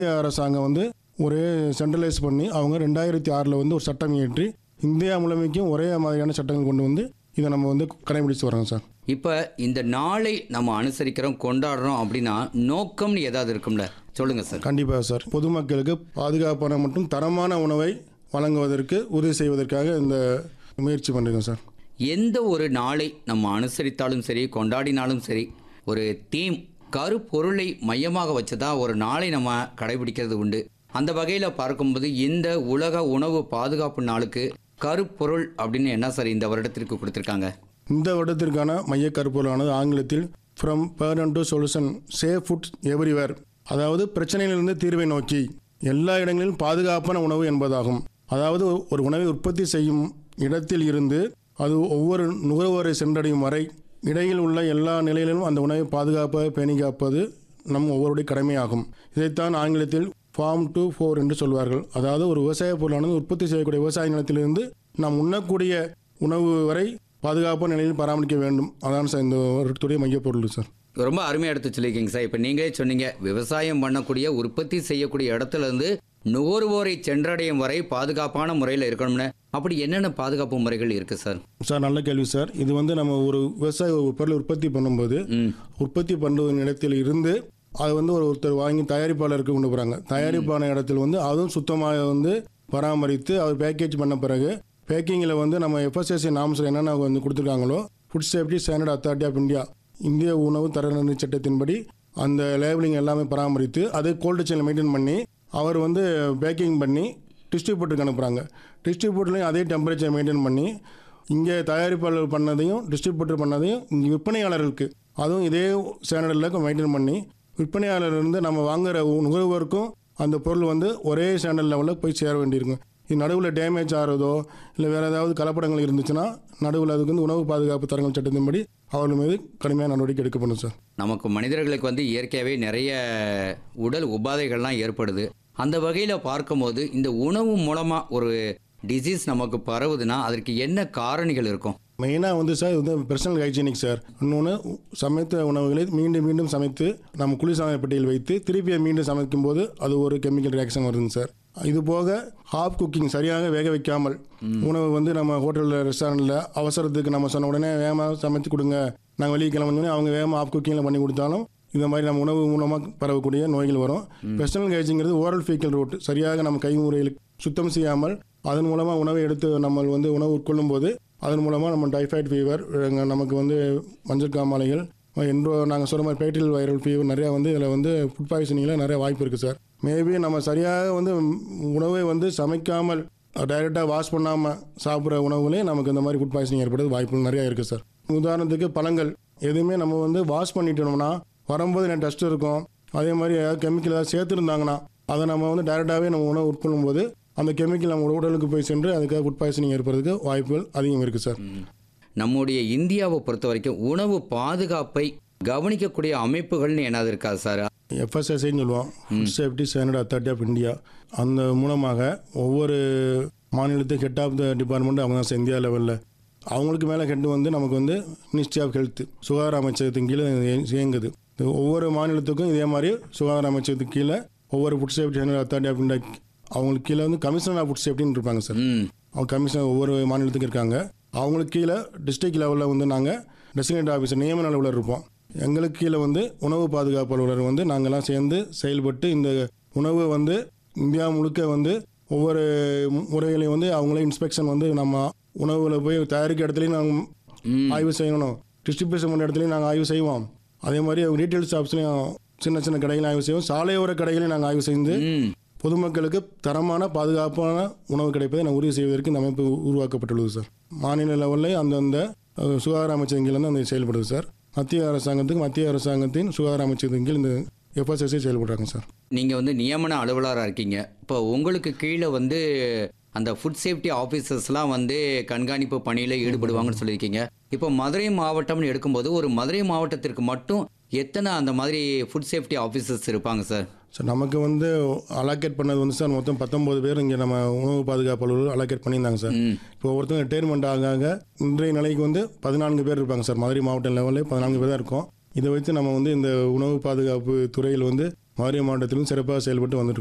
அரசாங்கம் வந்து ஒரே சென்ட்ரலைஸ் பண்ணி அவங்க ரெண்டாயிரத்தி ஆறில் வந்து ஒரு சட்டம் இயற்றி இந்தியா முழுமைக்கும் ஒரே மாதிரியான சட்டங்கள் கொண்டு வந்து இதை நம்ம வந்து கடைபிடிச்சு வரோங்க சார் இப்போ இந்த நாளை நம்ம அனுசரிக்கிறோம் கொண்டாடுறோம் அப்படின்னா நோக்கம்னு ஏதாவது இருக்கும்ல சொல்லுங்க சார் கண்டிப்பாக சார் பொதுமக்களுக்கு பாதுகாப்பான மற்றும் தரமான உணவை வழங்குவதற்கு உறுதி செய்வதற்காக இந்த முயற்சி பண்ணுறோம் சார் எந்த ஒரு நாளை நம்ம அனுசரித்தாலும் சரி கொண்டாடினாலும் சரி ஒரு தீம் கருப்பொருளை மையமாக வச்சு தான் ஒரு நாளை நம்ம கடைபிடிக்கிறது உண்டு அந்த வகையில் பார்க்கும்போது இந்த உலக உணவு பாதுகாப்பு நாளுக்கு கருப்பொருள் அப்படின்னு என்ன சார் இந்த வருடத்திற்கு கொடுத்துருக்காங்க இந்த வருடத்திற்கான மைய கருப்பொருளானது ஆங்கிலத்தில் from burn to solution safe food everywhere அதாவது பிரச்சனையிலிருந்து தீர்வை நோக்கி எல்லா இடங்களிலும் பாதுகாப்பான உணவு என்பதாகும் அதாவது ஒரு உணவை உற்பத்தி செய்யும் இடத்தில் இருந்து அது ஒவ்வொரு நுகர்வோரை சென்றடையும் வரை இடையில் உள்ள எல்லா நிலையிலும் அந்த உணவை பாதுகாப்பாக பேணி காப்பது நம் ஒவ்வொருடைய கடமையாகும் இதைத்தான் ஆங்கிலத்தில் ஃபார்ம் டு ஃபோர் என்று சொல்வார்கள் அதாவது ஒரு விவசாய பொருளானது உற்பத்தி செய்யக்கூடிய விவசாய நிலத்திலிருந்து நாம் உண்ணக்கூடிய உணவு வரை பாதுகாப்பான நிலையில் பராமரிக்க வேண்டும் அதான் சார் இந்த வருடத்துடைய மையப்பொருள் சார் ரொம்ப அருமையாக எடுத்து சொல்லியிருக்கீங்க சார் இப்போ நீங்களே சொன்னீங்க விவசாயம் பண்ணக்கூடிய உற்பத்தி செய்யக்கூடிய இடத்துல இருந்து நுகர்வோரை சென்றடையும் வரை பாதுகாப்பான முறையில் இருக்கணும்னு அப்படி என்னென்ன பாதுகாப்பு முறைகள் இருக்கு சார் சார் நல்ல கேள்வி சார் இது வந்து நம்ம ஒரு விவசாய ஒரு பொருளை உற்பத்தி பண்ணும்போது ம் உற்பத்தி பண்ணுவதன் இடத்தில் இருந்து அது வந்து ஒரு ஒருத்தர் வாங்கி தயாரிப்பாளருக்கு கொண்டு போகிறாங்க தயாரிப்பான இடத்தில் வந்து அதுவும் சுத்தமாக வந்து பராமரித்து அவர் பேக்கேஜ் பண்ண பிறகு பேக்கிங்கில் வந்து நம்ம எஃப்எஸ்எஸ்சி நாம்ஸ் என்னென்ன வந்து கொடுத்துருக்காங்களோ food safety standard authority of India இந்திய உணவு தரநிலை சட்டத்தின்படி அந்த லேபிளிங் எல்லாமே பராமரித்து அதை கோல்டு செயினில் மெயின்டைன் பண்ணி அவர் வந்து பேக்கிங் பண்ணி டிஸ்ட்ரிபியூட்டருக்கு அனுப்புகிறாங்க டிஸ்ட்ரிபியூட்டர்லையும் அதே டெம்பரேச்சர் மெயின்டைன் பண்ணி இங்கே தயாரிப்பாளர் பண்ணதையும் டிஸ்ட்ரிபியூட்டர் பண்ணதையும் இங்கே விற்பனையாளர்களுக்கு அதுவும் இதே ஸ்டாண்டர்டில் மெயின்டைன் பண்ணி விற்பனையாளர் இருந்து நம்ம வாங்குற நுகர்வோருக்கும் அந்த பொருள் வந்து ஒரே ஸ்டாண்டர்ட் லெவலில் போய் சேர வேண்டியிருக்கும் இது நடுவில் டேமேஜ் ஆகிறதோ இல்லை வேறு ஏதாவது கலப்படங்கள் இருந்துச்சுன்னா நடுவில் அதுக்கு வந்து உணவு பாதுகாப்பு தரங்கள் சட்டத்தின்படி அவர்கள் மீது கடுமையான நடவடிக்கை எடுக்கப்படும் சார் நமக்கு மனிதர்களுக்கு வந்து இயற்கையாகவே நிறைய உடல் உபாதைகள்லாம் ஏற்படுது அந்த வகையில் பார்க்கும்போது இந்த உணவு மூலமாக ஒரு டிசீஸ் நமக்கு பரவுதுன்னா அதற்கு என்ன காரணிகள் இருக்கும் மெயினாக வந்து சார் இது வந்து பர்சனல் ஹைஜீனிக் சார் இன்னொன்று சமைத்த உணவுகளை மீண்டும் மீண்டும் சமைத்து நம்ம குளிர்சாதன பெட்டியில் வைத்து திருப்பி அதை மீண்டும் சமைக்கும் போது அது ஒரு கெமிக்கல் ரியாக்ஷன் வருதுங்க சார் இது போக ஹாஃப் குக்கிங் சரியாக வேக வைக்காமல் உணவு வந்து நம்ம ஹோட்டலில் ரெஸ்டாரண்ட்டில் அவசரத்துக்கு நம்ம சொன்ன உடனே வேகமாக சமைத்து கொடுங்க நாங்கள் வெளியே கிளம்புனோடனே அவங்க வேகமாக ஹாஃப் குக்கிங்கில் பண்ணி கொடுத்தாலும் இந்த மாதிரி நம்ம உணவு மூலமாக பரவக்கூடிய நோய்கள் வரும் பர்சனல் ஹைஜிங்கிறது ஓரல் ஃபீக்கல் ரோட் சரியாக நம்ம கை முறையில் சுத்தம் செய்யாமல் அதன் மூலமாக உணவை எடுத்து நம்ம வந்து உணவு உட்கொள்ளும் போது அதன் மூலமாக நம்ம டைஃபாய்டு ஃபீவர் நமக்கு வந்து மஞ்சள் காமாலைகள் என்றோ நாங்கள் சொல்கிற மாதிரி பேக்டீரியல் வைரல் ஃபீவர் நிறையா வந்து இதில் வந்து ஃபுட் பாய்சனிங்கில் நிறைய வாய்ப்பு இருக்குது சார் மேபி நம்ம சரியாக வந்து உணவை வந்து சமைக்காமல் டைரெக்டாக வாஷ் பண்ணாமல் சாப்பிட்ற உணவுகளே நமக்கு இந்த மாதிரி ஃபுட் பாய்சனிங் ஏற்படுறது வாய்ப்புகள் நிறையா இருக்குது சார் உதாரணத்துக்கு பழங்கள் எதுவுமே நம்ம வந்து வாஷ் பண்ணிட்டோம்னா வரும்போது எனக்கு டஸ்ட் இருக்கும் அதே மாதிரி ஏதாவது கெமிக்கல் ஏதாவது சேர்த்துருந்தாங்கன்னா அதை நம்ம வந்து டைரெக்டாகவே நம்ம உணவு உட்கொள்ளும் போது அந்த கெமிக்கல் நம்ம உடலுக்கு போய் சென்று அதுக்காக ஃபுட் பாய்சனிங் ஏற்படுறதுக்கு வாய்ப்புகள் அதிகம் இருக்குது சார் நம்முடைய இந்தியாவை பொறுத்த வரைக்கும் உணவு பாதுகாப்பை கவனிக்கக்கூடிய அமைப்புகள்னு என்னது இருக்கா சார் எஃப்எஸ்எஸ்ஐன்னு சொல்லுவோம் food safety standard authority of India அந்த மூலமாக ஒவ்வொரு மாநிலத்துக்கு ஹெட் ஆஃப் த டிபார்ட்மெண்ட் அவங்க தான் சார் இந்தியா லெவலில் அவங்களுக்கு மேலே ஹெட் வந்து நமக்கு வந்து மினிஸ்ட்ரி ஆஃப் ஹெல்த் சுகாதார அமைச்சகத்தின் கீழே இது இயங்குது இது ஒவ்வொரு மாநிலத்துக்கும் இதே மாதிரி சுகாதார அமைச்சகத்துக்கு கீழே ஒவ்வொரு food safety standard authority of India அவங்களுக்கு கீழே வந்து கமிஷனர் ஆஃப் ஃபுட் சேஃப்டின்னு இருப்பாங்க சார் ம் அவங்க கமிஷனர் ஒவ்வொரு மாநிலத்துக்கும் இருக்காங்க அவங்களுக்கு கீழே டிஸ்ட்ரிக்ட் லெவலில் வந்து நாங்கள் டெசிக்னேட் ஆஃபீஸர் நியமன அலுவலர் இருப்போம் எங்களுக்கு கீழே வந்து உணவு பாதுகாப்பு அலுவலர் வந்து நாங்கள்லாம் சேர்ந்து செயல்பட்டு இந்த உணவு வந்து இந்தியா முழுக்க வந்து ஒவ்வொரு மு- முறைகளையும் வந்து அவங்களே இன்ஸ்பெக்ஷன் வந்து நம்ம உணவுகளை போய் தயாரிக்க இடத்துலையும் நாங்கள் ம் ஆய்வு செய்யணும் டிஸ்ட்ரிபியூஷன் பண்ண இடத்துலையும் நாங்கள் ஆய்வு செய்வோம் அதே மாதிரி ரீட்டைல் ஷாப்ஸ்லையும் சின்ன சின்ன கடைகளையும் ஆய்வு செய்வோம் சாலையோர கடைகளையும் நாங்கள் ஆய்வு செய்து ம் பொதுமக்களுக்கு தரமான பாதுகாப்பான உணவு கிடைப்பதை நான் உறுதி செய்வதற்கு இந்த அமைப்பு உருவாக்கப்பட்டுள்ளது சார் மாநில லெவலில் அந்தந்த அஹ், சுகாதார அமைச்சரின் கீழ் வந்து அந்த செயல்படுது சார் மத்திய அரசாங்கத்துக்கு மத்திய அரசாங்கத்தின் சுகாதார அமைச்சகத்தின் கீழ் இந்த எஃப்எஸ்எஸ்ஐ செயல்படுறாங்க சார் நீங்கள் வந்து நியமன அலுவலராக இருக்கீங்க இப்போ உங்களுக்கு கீழே வந்து அந்த ஃபுட் சேஃப்டி ஆஃபீஸர்ஸ்லாம் வந்து கண்காணிப்பு பணியில் ஈடுபடுவாங்கன்னு சொல்லியிருக்கீங்க இப்போ மதுரை மாவட்டம்னு எடுக்கும்போது ஒரு மதுரை மாவட்டத்திற்கு மட்டும் எத்தனை அந்த மாதிரி ஃபுட் சேஃப்டி ஆஃபீஸர்ஸ் இருப்பாங்க சார் சார் நமக்கு வந்து அலோகேட் பண்ணது வந்து சார் மொத்தம் பத்தொம்பது பேர் இங்கே நம்ம உணவு பாதுகாப்பு அலுவலர் அலோகேட் பண்ணியிருந்தாங்க சார் ம் இப்போ ஒருத்தவங்க ரிட்டையர்மெண்ட் ஆக ஆக இன்றைய நிலைக்கு வந்து பதினான்கு பேர் இருப்பாங்க சார் மதுரை மாவட்ட லெவலில் பதினான்கு பேர் தான் இருக்கும் இதை வைத்து நம்ம வந்து இந்த உணவு பாதுகாப்பு துறையில் வந்து மதுரை மாவட்டத்திலும் சிறப்பாக செயல்பட்டு வந்துட்டு